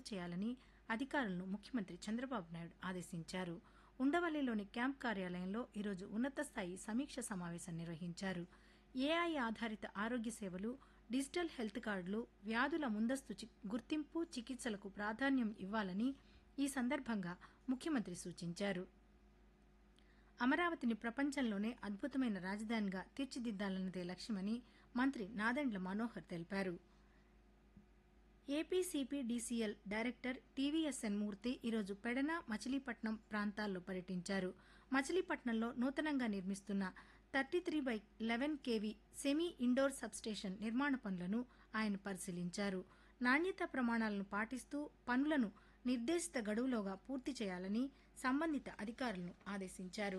నమోదు చేయాలని అధికారులను ముఖ్యమంత్రి చంద్రబాబు నాయుడు ఆదేశించారు ఉండవల్లిలోని క్యాంప్ కార్యాలయంలో ఈరోజు ఉన్నత స్థాయి సమీక్ష సమావేశం నిర్వహించారు ఏఐ ఆధారిత ఆరోగ్య సేవలు డిజిటల్ హెల్త్ కార్డులు వ్యాధుల ముందస్తు చి- గుర్తింపు చికిత్సలకు ప్రాధాన్యం ఇవ్వాలని ఈ సందర్భంగా ముఖ్యమంత్రి సూచించారు అమరావతిని ప్రపంచంలోనే అద్భుతమైన రాజధానిగా తీర్చిదిద్దాలన్నదే లక్ష్యమని మంత్రి నాదెండ్ల మనోహర్ తెలిపారు ఏపీసీపీడీసీఎల్ డైరెక్టర్ టీవీఎస్ఎన్ మూర్తి ఈరోజు పెడన మచిలీపట్నం ప్రాంతాల్లో పర్యటించారు మచిలీపట్నంలో నూతనంగా నిర్మిస్తున్న thirty three by eleven KV semi indoor substation నిర్మాణ పనులను ఆయన పరిశీలించారు నాణ్యత ప్రమాణాలను పాటిస్తూ పనులను నిర్దేశిత గడువులోగా పూర్తి చేయాలని సంబంధిత అధికారులను ఆదేశించారు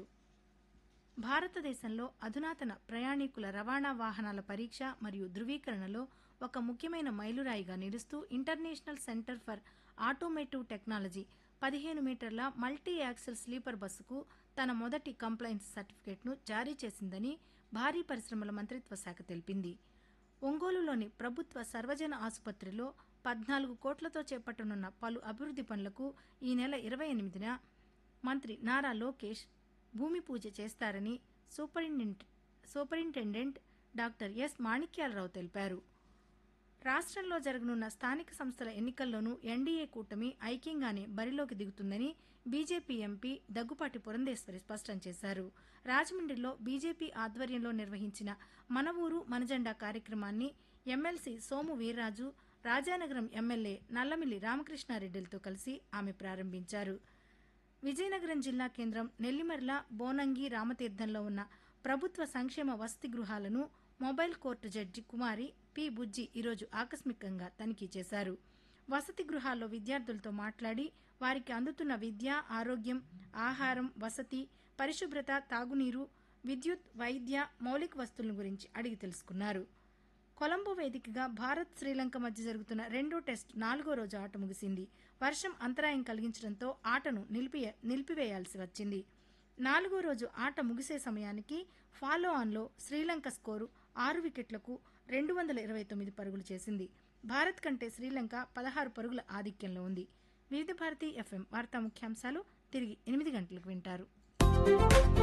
భారతదేశంలో అధునాతన ప్రయాణికుల రవాణా వాహనాల పరీక్ష మరియు ధృవీకరణలో ఒక ముఖ్యమైన మైలురాయిగా నిలుస్తూ international centre for automotive technology పదిహేను మీటర్ల మల్టీ యాక్సెల్ స్లీపర్ బస్సుకు తన మొదటి కంప్లైంట్స్ సర్టిఫికేట్ను జారీ చేసిందని భారీ పరిశ్రమల మంత్రిత్వ శాఖ తెలిపింది ఒంగోలులోని ప్రభుత్వ సర్వజన ఆసుపత్రిలో పద్నాలుగు కోట్లతో చేపట్టనున్న పలు అభివృద్ది పనులకు ఈ నెల ఇరవై ఎనిమిదిన మంత్రి నారా లోకేష్ భూమి పూజ చేస్తారని superintendent superintendent doctor S Manikyalarao తెలిపారు రాష్ట్రంలో జరగనున్న స్థానిక సంస్థల ఎన్నికల్లోనూ ఎన్డీఏ కూటమి ఐక్యంగానే బరిలోకి దిగుతుందని బీజేపీ ఎంపీ దగ్గుపాటి పురంధేశ్వరి స్పష్టం చేశారు రాజమండ్రిలో బీజేపీ ఆధ్వర్యంలో నిర్వహించిన మన ఊరు మనజెండా కార్యక్రమాన్ని ఎమ్మెల్సీ సోము వీర్రాజు రాజానగరం ఎమ్మెల్యే నల్లమిల్లి రామకృష్ణారెడ్డిలతో కలిసి ఆమె ప్రారంభించారు విజయనగరం జిల్లా కేంద్రం నెల్లిమర్ల బోనంగి రామతీర్థంలో ఉన్న ప్రభుత్వ సంక్షేమ వసతి గృహాలను మొబైల్ కోర్టు జడ్జి కుమారి పి బుజ్జి ఈరోజు ఆకస్మికంగా తనిఖీ చేశారు వసతి గృహాల్లో విద్యార్థులతో మాట్లాడి వారికి అందుతున్న విద్య ఆరోగ్యం ఆహారం వసతి పరిశుభ్రత తాగునీరు విద్యుత్ వైద్య మౌలిక వస్తువుల గురించి అడిగి తెలుసుకున్నారు కొలంబో వేదికగా భారత్ శ్రీలంక మధ్య జరుగుతున్న రెండో టెస్ట్ నాలుగో రోజు ఆట ముగిసింది వర్షం అంతరాయం కలిగించడంతో ఆటను నిలిపి నిలిపివేయాల్సి వచ్చింది నాలుగో రోజు ఆట ముగిసే సమయానికి ఫాలో ఆన్లో శ్రీలంక స్కోరు ఆరు వికెట్లకు రెండు వందల ఇరవై తొమ్మిది పరుగులు చేసింది భారత్ కంటే శ్రీలంక పదహారు పరుగుల ఆధిక్యంలో ఉంది వివిధ భారతి ఎఫ్ఎం వార్తా ముఖ్యాంశాలు తిరిగి ఎనిమిది గంటలకు వింటారు